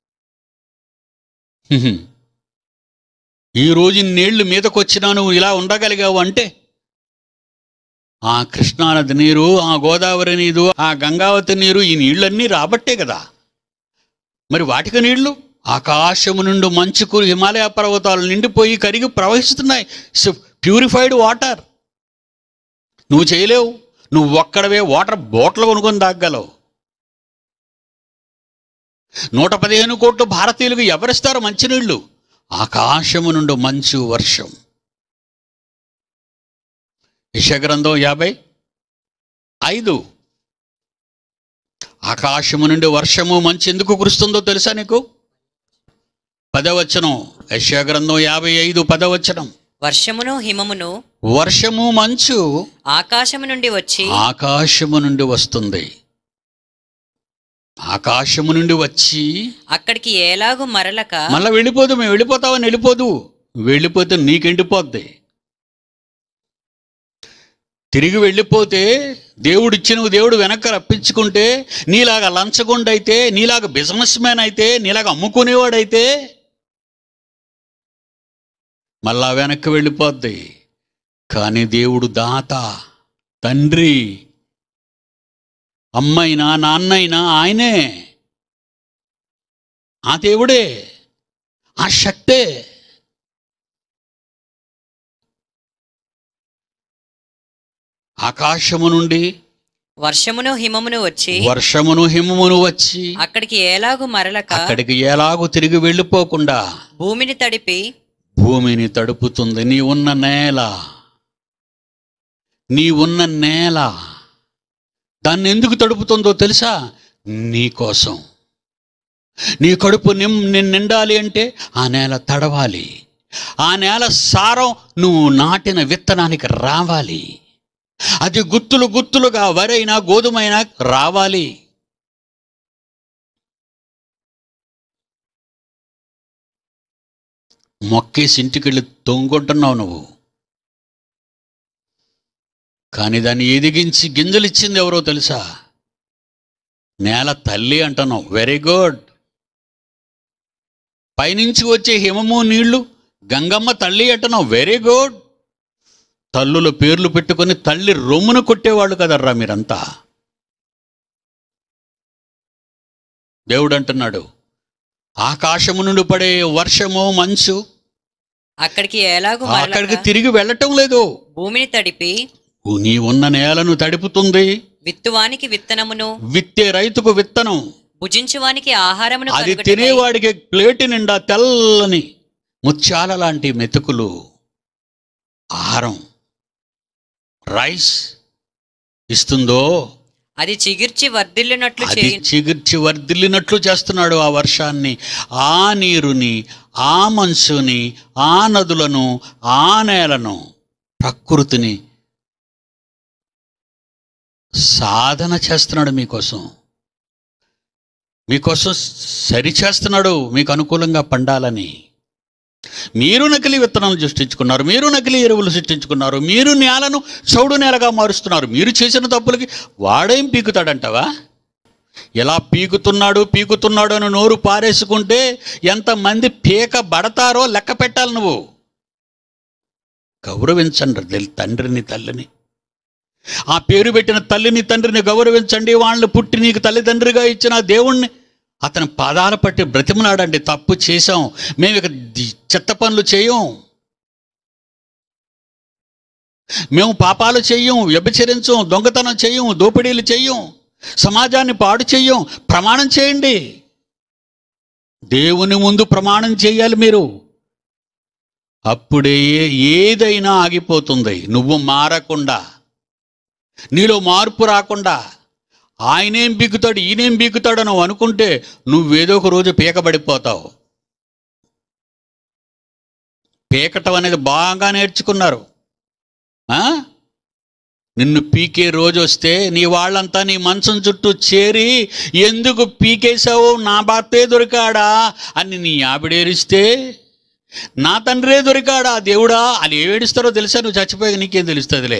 హ్మ్. ఈ రోజు నీళ్లు మీదకు వచ్చినా నువ్వు ఇలా ఉండగలిగావు అంటే ఆ కృష్ణానది నీరు ఆ గోదావరి నీరు ఆ గంగావతి నీరు ఈ నీళ్ళన్నీ రాబట్టే కదా మరి వాటికి నీళ్లు ఆకాశము నుండి మంచు కురి హిమాలయ పర్వతాలు నిండిపోయి కరిగి ప్రవహిస్తున్నాయి ప్యూరిఫైడ్ వాటర్ నువ్వు చేయలేవు నువ్వు ఒక్కడవే వాటర్ బోట్లు కొనుక్కొని తాగలవు నూట పదిహేను కోట్ల భారతీయులకు ఎవరిస్తారు మంచినీళ్ళు ఆకాశము నుండి మంచు వర్షం యశగ్రంథం యాభై ఐదు ఆకాశము నుండి వర్షము మంచి ఎందుకు కురుస్తుందో తెలుసా నీకు పదవచనం యశగ్రంథం యాభై ఐదు పదవచనం వర్షమును హిమమును వర్షము మంచు ఆకాశము నుండి వచ్చి ఆకాశము నుండి వస్తుంది ఆకాశము నుండి వచ్చి అక్కడికి ఏలాగు మరలక మళ్ళీ వెళ్ళిపోదు మేము వెళ్ళిపోతామని వెళ్ళిపోదు వెళ్ళిపోతే నీకెండిపోద్ది తిరిగి వెళ్ళిపోతే దేవుడు ఇచ్చిన దేవుడు వెనక్కి రప్పించుకుంటే నీలాగా లంచగొండైతే నీలాగా బిజినెస్ మ్యాన్ అయితే నీలాగా అమ్ముకునేవాడైతే మళ్ళా వెనక్కి వెళ్ళిపోద్ది కానీ దేవుడు దాత తండ్రి అమ్మైనా నాన్నైనా ఆయనే ఆ దేవుడే ఆ శక్తే ఆకాశము నుండి వర్షమును హిమమును వచ్చి వర్షమును హిమమును వచ్చి అక్కడికి ఏలాగు మరలక అక్కడికి ఎలాగూ తిరిగి వెళ్ళిపోకుండా భూమిని తడిపి భూమిని తడుపుతుంది నీ ఉన్న నేల నీ ఉన్న నేల దాన్ని ఎందుకు తడుపుతుందో తెలుసా నీ కోసం నీ కడుపు నిం నిన్ నిండాలి అంటే ఆ నేల తడవాలి ఆ నేల సారం నువ్వు నాటిన విత్తనానికి రావాలి అది గుత్తులు గుత్తులుగా వరైనా గోధుమైనా రావాలి మొక్కేసి ఇంటికెళ్ళి తొంగుంటున్నావు నువ్వు కానీ దాన్ని ఎదిగించి గింజలిచ్చింది ఎవరో తెలుసా నేల తల్లి అంటున్నావు వెరీ గుడ్ పైనుంచి వచ్చే హిమము నీళ్లు గంగమ్మ తల్లి అంటున్నావు వెరీ గుడ్ తల్లుల పేర్లు పెట్టుకొని తల్లి రొమ్మును కొట్టేవాళ్ళు కదర్రా మీరంతా దేవుడు అంటున్నాడు ఆకాశము నుండి పడే వర్షము మంచు అక్కడికి ఎలాగు అక్కడికి మరలక తిరిగి వెళ్ళటం లేదు భూమిని తడిపి నీ ఉన్న నేలను తడుపుతుంది విత్తువానికి విత్తనమును విత్తే రైతుకు విత్తనం భుజించువానికి ఆహారమును అది కలుగుటకై తినేవాడికి ప్లేటు నిండా తెల్లని ముత్యాల లాంటి మెతుకులు ఆహారం రైస్ ఇస్తుందో అది చిగిర్చి వర్ధిల్లునట్లు అది చేయి చిగిర్చి వర్ధిల్లినట్లు చేస్తున్నాడు ఆ వర్షాన్ని ఆ నీరుని ఆ మంచుని ఆ నదులను ఆ నేలను ప్రకృతిని సాధన చేస్తున్నాడు మీకోసం మీకోసం సరి చేస్తున్నాడు మీకు అనుకూలంగా పండాలని మీరు నకిలీ విత్తనాలు సృష్టించుకున్నారు మీరు నకిలీ ఎరువులు సృష్టించుకున్నారు మీరు నేలను చౌడు నేలగా మారుస్తున్నారు మీరు చేసిన తప్పులకి వాడేం పీకుతాడంటావా ఎలా పీకుతున్నాడు పీకుతున్నాడు అని నోరు పారేసుకుంటే ఎంతమంది పీక బడతారో లెక్క పెట్టాలి నువ్వు గౌరవించండి తెల్- తండ్రిని తల్లిని ఆ పేరు పెట్టిన తల్లిని తండ్రిని గౌరవించండి వాళ్ళని పుట్టి నీకు తల్లిదండ్రిగా ఇచ్చిన ఆ దేవుణ్ణి అతని పాదాల పట్టి బ్రతిమలాడండి తప్పు చేశాం మేము ఇక ది- చెత్త పనులు చేయం మేము పాపాలు చెయ్యం వ్యభిచరించం దొంగతనం చెయ్యం దోపిడీలు చెయ్యం సమాజాన్ని పాడు చెయ్యం ప్రమాణం చేయండి దేవుని ముందు ప్రమాణం చేయాలి మీరు అప్పుడే ఏదైనా ఆగిపోతుంది నువ్వు మారకుండా నీలో మార్పు రాకుండా ఆయనేం బీకుతాడు ఈయనేం బీకుతాడు నువ్వు అనుకుంటే నువ్వేదో ఒక రోజు పీకబడిపోతావు పీకటం అనేది బాగా నేర్చుకున్నారు ఆ? నిన్ను పీకే రోజు వస్తే నీ వాళ్ళంతా నీ మంచం చుట్టూ చేరి ఎందుకు పీకేశావు నా భర్తే దొరికాడా అని నీ ఆవిడేరిస్తే నా తండ్రే దొరికాడా దేవుడా అని ఏడుస్తారో తెలుసా నువ్వు చచ్చిపోయాక నీకేం తెలుస్తుందిలే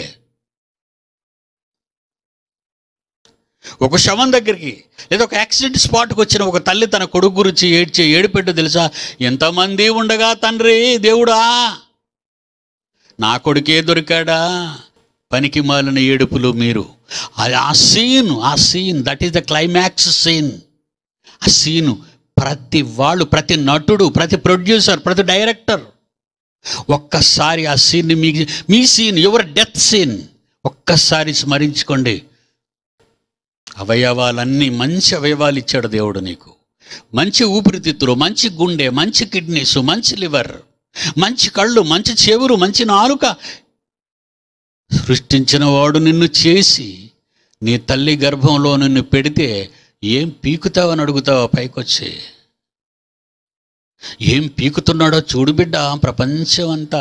ఒక శవం దగ్గరికి లేదా ఒక యాక్సిడెంట్ స్పాట్కి వచ్చిన ఒక తల్లి తన కొడుకు గురించి ఏడ్చే ఏడుపెట్టు తెలుసా ఎంతమంది ఉండగా తండ్రి దేవుడా నా కొడుకే దొరికాడా పనికి మాలిన ఏడుపులు మీరు అది ఆ సీన్ ఆ scene that is the climax scene ఆ సీను ప్రతి వాళ్ళు ప్రతి నటుడు ప్రతి ప్రొడ్యూసర్ ప్రతి డైరెక్టర్ ఒక్కసారి ఆ సీన్ని మీ మీ సీన్ యువర్ డెత్ సీన్ ఒక్కసారి స్మరించుకోండి అవయవాలన్నీ మంచి అవయవాలు ఇచ్చాడు దేవుడు నీకు మంచి ఊపిరితిత్తులు మంచి గుండె మంచి కిడ్నీస్ మంచి లివర్ మంచి కళ్ళు మంచి చెవులు మంచి నాలుక సృష్టించిన వాడు నిన్ను చేసి నీ తల్లి గర్భంలో నిన్ను పెడితే ఏం పీకుతావని అడుగుతావా పైకొచ్చి ఏం పీకుతున్నాడో చూడు బిడ్డ ప్రపంచం అంతా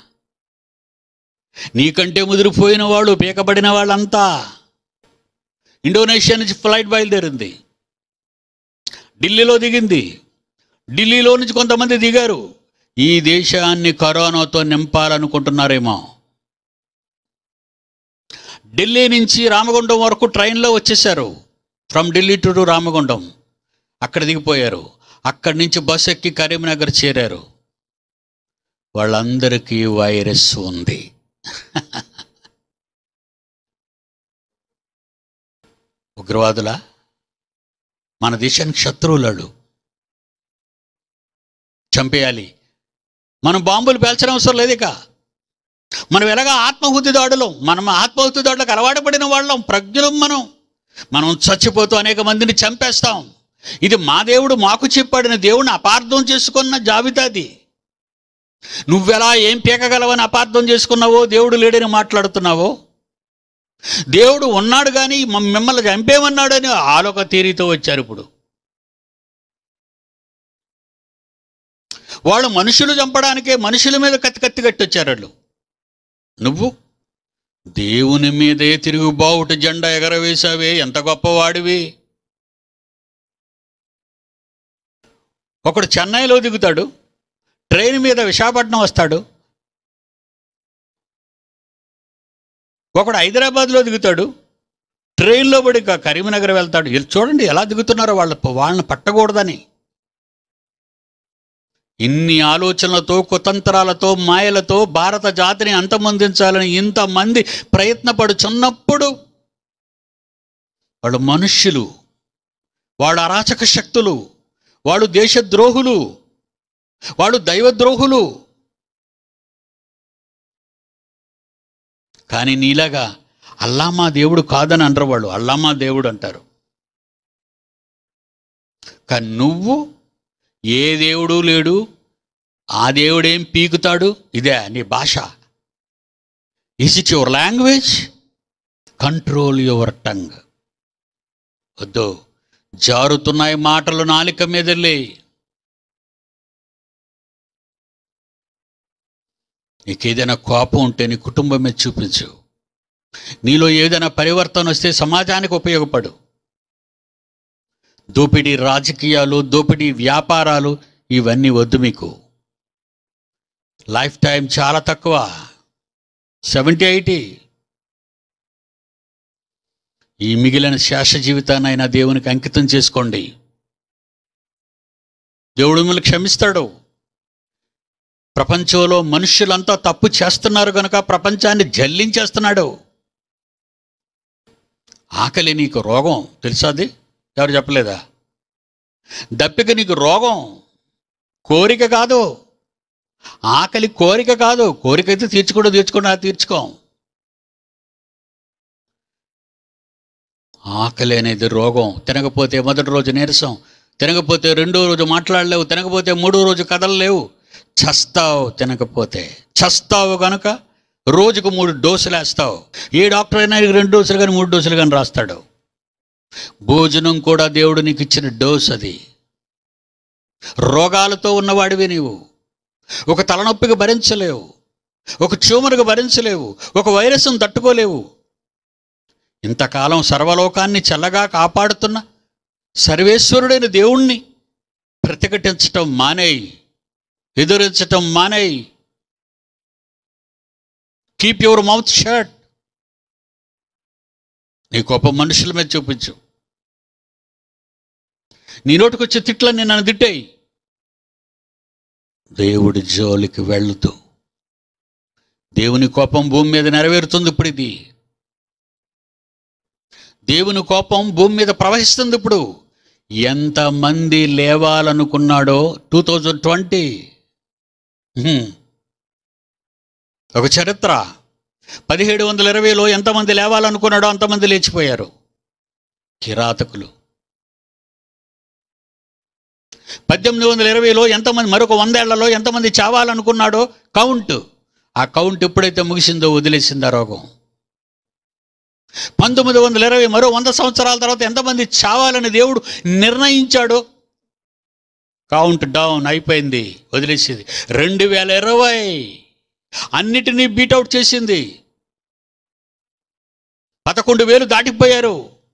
నీకంటే ముదిరిపోయిన వాళ్ళు పీకబడిన వాళ్ళంతా ఇండోనేషియా నుంచి ఫ్లైట్ బయలుదేరింది ఢిల్లీలో దిగింది ఢిల్లీలో నుంచి కొంతమంది దిగారు ఈ దేశాన్ని కరోనాతో నింపాలనుకుంటున్నారేమో ఢిల్లీ నుంచి రామగుండం వరకు ట్రైన్లో వచ్చేసారు ఫ్రమ్ ఢిల్లీ టు రామగుండం అక్కడ దిగిపోయారు అక్కడి నుంచి బస్సు ఎక్కి కరీంనగర్ చేరారు వాళ్ళందరికీ వైరస్ ఉంది ఉగ్రవాదుల మన దేశానికి శత్రువులాడు చంపేయాలి మనం బాంబులు పేల్చడం అవసరం లేదు ఇక మనం ఎలాగా ఆత్మహుతి దాడులు మనం ఆత్మహుతి దాడులకు అలవాటు పడిన వాళ్ళం ప్రజ్ఞలం మనం మనం చచ్చిపోతూ అనేక మందిని చంపేస్తాం ఇది మా దేవుడు మాకు చెప్పాడిన దేవుడిని అపార్థం చేసుకున్న జాబితాది నువ్వెలా ఏం పీకగలవని అపార్థం చేసుకున్నావో దేవుడు లేడని మాట్లాడుతున్నావో దేవుడు ఉన్నాడు కానీ మమ్- మిమ్మల్ని చంపేమన్నాడని ఆలోక తీరితో వచ్చారు ఇప్పుడు వాళ్ళు మనుషులు చంపడానికే మనుషుల మీద కత్తి కత్తి కట్టొచ్చారు వాళ్ళు నువ్వు దేవుని మీదే తిరుగుబావుట జెండా ఎగరవేశావే ఎంత గొప్పవాడివి ఒకడు చెన్నైలో దిగుతాడు ట్రైన్ మీద విశాఖపట్నం వస్తాడు ఒకడు హైదరాబాద్లో దిగుతాడు ట్రైన్లో పడి ఇంకా కరీంనగర్ వెళ్తాడు వీళ్ళు చూడండి ఎలా దిగుతున్నారో వాళ్ళ వాళ్ళని పట్టకూడదని ఇన్ని ఆలోచనలతో కుతంత్రాలతో మాయలతో భారత జాతిని అంతమొందించాలని ఇంతమంది ప్రయత్నపడుచున్నప్పుడు వాళ్ళు మనుష్యులు వాళ్ళు అరాచక శక్తులు వాళ్ళు దేశద్రోహులు వాళ్ళు దైవద్రోహులు కానీ నీలాగా అల్లా మా దేవుడు కాదని అనరు వాళ్ళు అల్లా మా దేవుడు అంటారు కానీ నువ్వు ఏ దేవుడు లేడు ఆ దేవుడేం పీకుతాడు ఇదే నీ భాష is it your language control your tongue వద్దు జారుతున్నాయి మాటలు నాలిక మీదలే నీకు ఏదైనా కోపం ఉంటే నీ కుటుంబం మీద చూపించు నీలో ఏదైనా పరివర్తన వస్తే సమాజానికి ఉపయోగపడు దోపిడీ రాజకీయాలు దోపిడీ వ్యాపారాలు ఇవన్నీ వద్దు మీకు లైఫ్ టైం చాలా తక్కువ సెవెంటీ ఎయిటీ ఈ మిగిలిన శేష జీవితాన్నైనా దేవునికి అంకితం చేసుకోండి దేవుడు మిమ్మల్ని క్షమిస్తాడు ప్రపంచంలో మనుష్యులంతా తప్పు చేస్తున్నారు కనుక ప్రపంచాన్ని జల్లించేస్తున్నాడు ఆకలి నీకు రోగం తెలుసాది ఎవరు చెప్పలేదా దప్పిక నీకు రోగం కోరిక కాదు ఆకలి కోరిక కాదు కోరిక అయితే తీర్చుకోవడం తీర్చుకున్నా తీర్చుకోం ఆకలి అనేది రోగం తినకపోతే మొదటి రోజు నీరసం తినకపోతే రెండో రోజు మాట్లాడలేవు తినకపోతే మూడో రోజు కదలలేవు చస్తావు తినకపోతే చస్తావు కనుక రోజుకు మూడు డోసులు వేస్తావు ఏ డాక్టర్ అయినా నీకు రెండు డోసులు కానీ మూడు డోసులు కానీ రాస్తాడు భోజనం కూడా దేవుడు నీకు ఇచ్చిన డోస్ అది రోగాలతో ఉన్నవాడివి నీవు ఒక తలనొప్పికి భరించలేవు ఒక ట్యూమర్కి భరించలేవు ఒక వైరస్ను తట్టుకోలేవు ఇంతకాలం సర్వలోకాన్ని చల్లగా కాపాడుతున్న సర్వేశ్వరుడైన దేవుణ్ణి ప్రతిఘటించటం మానేయి ఎదురించటం మానేయి కీప్ యువర్ మౌత్ షర్ట్ నీ గొప్ప మనుషుల మీద చూపించు నీ నోటికొచ్చే తిట్లని నన్ను తిట్టేయి దేవుడి జోలికి వెళ్తూ దేవుని కోపం భూమి మీద నెరవేరుతుంది ఇప్పుడు ఇది దేవుని కోపం భూమి మీద ప్రవహిస్తుంది ఇప్పుడు ఎంతమంది లేవాలనుకున్నాడో టూ థౌజండ్ ట్వంటీ ఒక చరిత్ర పదిహేడు వందల ఇరవైలో ఎంతమంది లేవాలనుకున్నాడో అంతమంది లేచిపోయారు కిరాతకులు పద్దెనిమిది వందల ఇరవైలో ఎంతమంది మరొక వందేళ్లలో ఎంతమంది చావాలనుకున్నాడో కౌంట్ ఆ కౌంట్ ఎప్పుడైతే ముగిసిందో వదిలేసింది ఆ రోగం పంతొమ్మిది వందల ఇరవై మరో వంద సంవత్సరాల తర్వాత ఎంతమంది చావాలని దేవుడు నిర్ణయించాడో కౌంట్ డౌన్ అయిపోయింది వదిలేసింది రెండు వేల ఇరవై అన్నిటినీ బీటౌట్ చేసింది పదకొండు వేలు దాటిపోయారు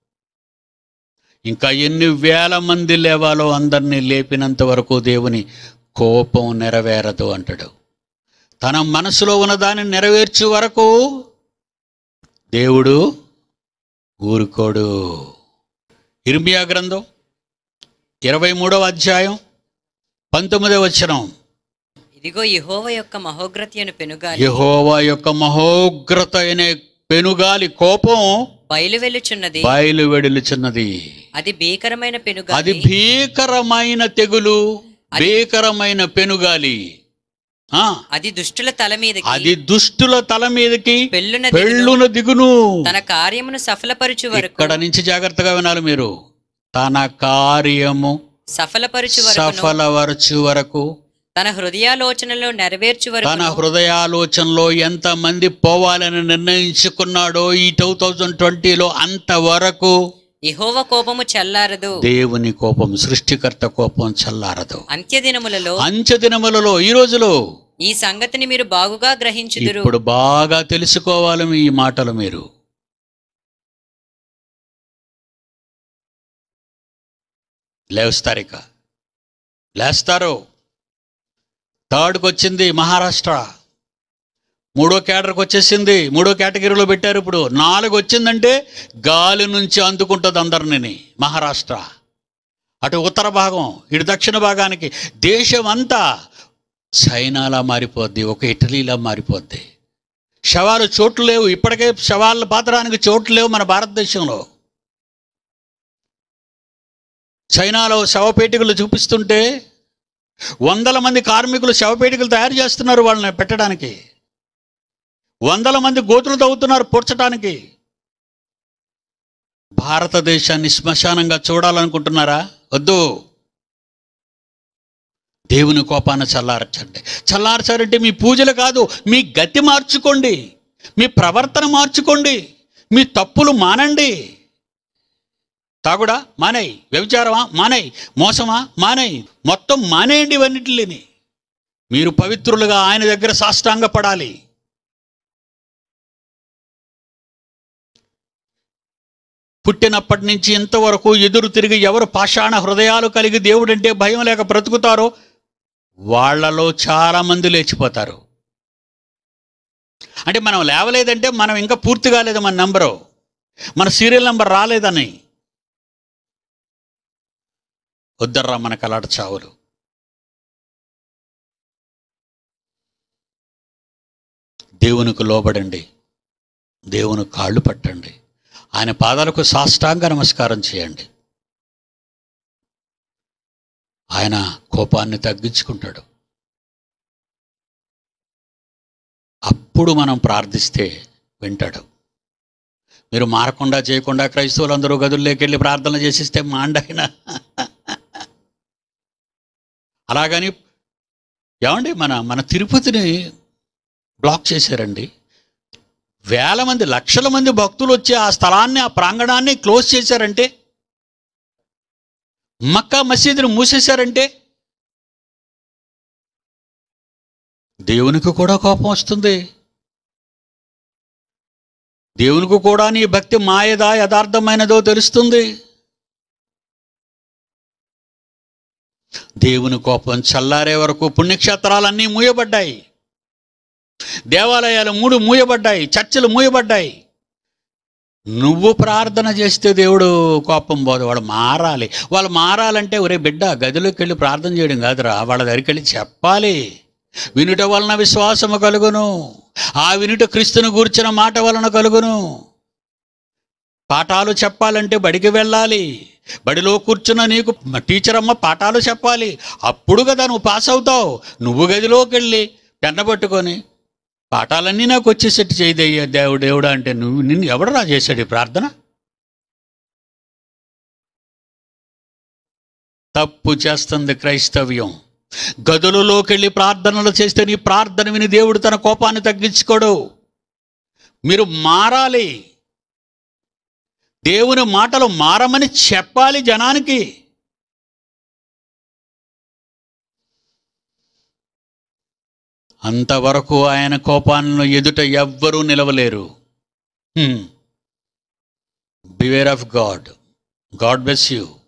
ఇంకా ఎన్ని వేల మంది లేవాలో అందరినీ లేపినంత వరకు దేవుని కోపం నెరవేరదు అంటాడు తన మనసులో ఉన్న దాన్ని నెరవేర్చు వరకు దేవుడు ఊరుకోడు ఇర్మియా గ్రంథం ఇరవై మూడవ అధ్యాయం పంతొమ్మిదవ వచనం ఇదిగో యెహోవా యొక్క మహోగ్రతయను పెనుగాలి యెహోవా యొక్క మహోగ్రత అనే పెనుగాలి కోపం బయలు వెళ్ళుచున్నది బయలు వెడులుచున్నది అది భీకరమైన అది పెనుగాలి భీకరమైన తెగులు భీకరమైన పెనుగాలి ఆ అది దుష్టుల తల మీదకి అది దుష్టుల తల మీదకి పెళ్ళున దిగును. పెళ్ళున దిగును తన కార్యమును సఫలపరచు వరకు ఇక్కడ నుంచి జాగ్రత్తగా వినాలి మీరు తన కార్యము సఫలపరచు వరకు సఫలవరచు వరకు తన హృదయాలోచనలో నెరవేర్చు తన వరకు హృదయాలోచనలో ఎంత మంది పోవాలని నిర్ణయించుకున్నాడో ఈ టూ థౌజండ్ ట్వంటీలో అంతవరకు యెహోవా కోపము చల్లారదు దేవుని కోపం సృష్టికర్త కోపం చల్లారదు అంత్యదినములలో అంచె దినములలో ఈ రోజులో ఈ సంగతిని మీరు బాగుగా గ్రహించుదురు ఇప్పుడు బాగా తెలుసుకోవాలి మీ ఈ మాటలు మీరు లేస్తారు ఇక లేస్తారు థర్డ్కి వచ్చింది మహారాష్ట్ర మూడో కేటర్కి వచ్చేసింది మూడో కేటగిరీలో పెట్టారు ఇప్పుడు నాలుగు వచ్చిందంటే గాలి నుంచి అందుకుంటుంది అందరిని మహారాష్ట్ర అటు ఉత్తర భాగం ఇటు దక్షిణ భాగానికి దేశం అంతా చైనాలా మారిపోద్ది ఒక ఇటలీలా మారిపోద్ది శవాలు చోట్లు లేవు ఇప్పటికే శవాలను పాతడానికి చోట్లు లేవు మన భారతదేశంలో చైనాలో శవపేటికలు చూపిస్తుంటే వందల మంది కార్మికులు శవపేటికలు తయారు చేస్తున్నారు వాళ్ళని పెట్టడానికి వందల మంది గోతులు తవ్వుతున్నారు పూడ్చడానికి భారతదేశాన్ని శ్మశానంగా చూడాలనుకుంటున్నారా వద్దు దేవుని కోపాన్ని చల్లార్చండి చల్లార్చారంటే మీ పూజలు కాదు మీ గతి మార్చుకోండి మీ ప్రవర్తన మార్చుకోండి మీ తప్పులు మానండి తాగుడా మానేయ్ వ్యభిచారమా మానేయ్ మోసమా మానేయ్ మొత్తం మానేయండి ఇవన్నిటిని మీరు పవిత్రులుగా ఆయన దగ్గర సాష్టాంగ పడాలి పుట్టినప్పటి నుంచి ఇంతవరకు ఎదురు తిరిగి ఎవరు పాషాణ హృదయాలు కలిగి దేవుడంటే భయం లేక బ్రతుకుతారో వాళ్ళలో చాలామంది లేచిపోతారు అంటే మనం లేవలేదంటే మనం ఇంకా పూర్తి కాలేదు మన నంబరు మన సీరియల్ నంబర్ రాలేదని వద్దర్రా మనకు అలాంటి చావులు దేవునికి లోబడండి దేవుని కాళ్ళు పట్టండి ఆయన పాదాలకు సాష్టాంగ నమస్కారం చేయండి ఆయన కోపాన్ని తగ్గించుకుంటాడు అప్పుడు మనం ప్రార్థిస్తే వింటాడు మీరు మారకుండా చేయకుండా క్రైస్తవులందరూ గదుల్లోకి వెళ్ళి ప్రార్థన చేసిస్తే మాండాయన అలాగని ఏమండి మన మన తిరుపతిని బ్లాక్ చేశారండి వేల మంది లక్షల మంది భక్తులు వచ్చి ఆ స్థలాన్ని ఆ ప్రాంగణాన్ని క్లోజ్ చేశారంటే మక్కా మసీదుని మూసేశారంటే దేవునికి కూడా కోపం వస్తుంది దేవునికి కూడా నీ భక్తి మాయదా యథార్థమైనదో తెలుస్తుంది దేవుని కోపం చల్లారే వరకు పుణ్యక్షేత్రాలన్నీ మూయబడ్డాయి దేవాలయాలు మూడు మూయబడ్డాయి చర్చలు మూయబడ్డాయి నువ్వు ప్రార్థన చేస్తే దేవుడు కోపం పోదు వాడు మారాలి వాళ్ళు మారాలంటే ఒరే బిడ్డ గదిలోకి వెళ్ళి ప్రార్థన చేయడం కాదురా వాళ్ళ దగ్గరికి వెళ్ళి చెప్పాలి వినుట వలన విశ్వాసము కలుగును ఆ వినుట క్రీస్తుని గూర్చిన మాట వలన కలుగును పాఠాలు చెప్పాలంటే బడికి వెళ్ళాలి బడిలో కూర్చున్న నీకు టీచర్ అమ్మ పాఠాలు చెప్పాలి అప్పుడు కదా నువ్వు పాస్ అవుతావు నువ్వు గదిలోకి వెళ్ళి పెన్న పట్టుకొని పాఠాలన్నీ నాకు వచ్చేసట్టు చేయదయ్యా దేవుడు దేవుడా అంటే నువ్వు నిన్ను ఎవడరా చేశాడు ఈ ప్రార్థన తప్పు చేస్తుంది క్రైస్తవ్యం గదులలోకి వెళ్ళి ప్రార్థనలు చేస్తే నీ ప్రార్థన విని దేవుడు తన కోపాన్ని తగ్గించుకోడు మీరు మారాలి దేవుని మాటలు మారమని చెప్పాలి జనానికి అంతవరకు ఆయన కోపాలను ఎదుట ఎవ్వరూ నిలవలేరు beware of god god bless you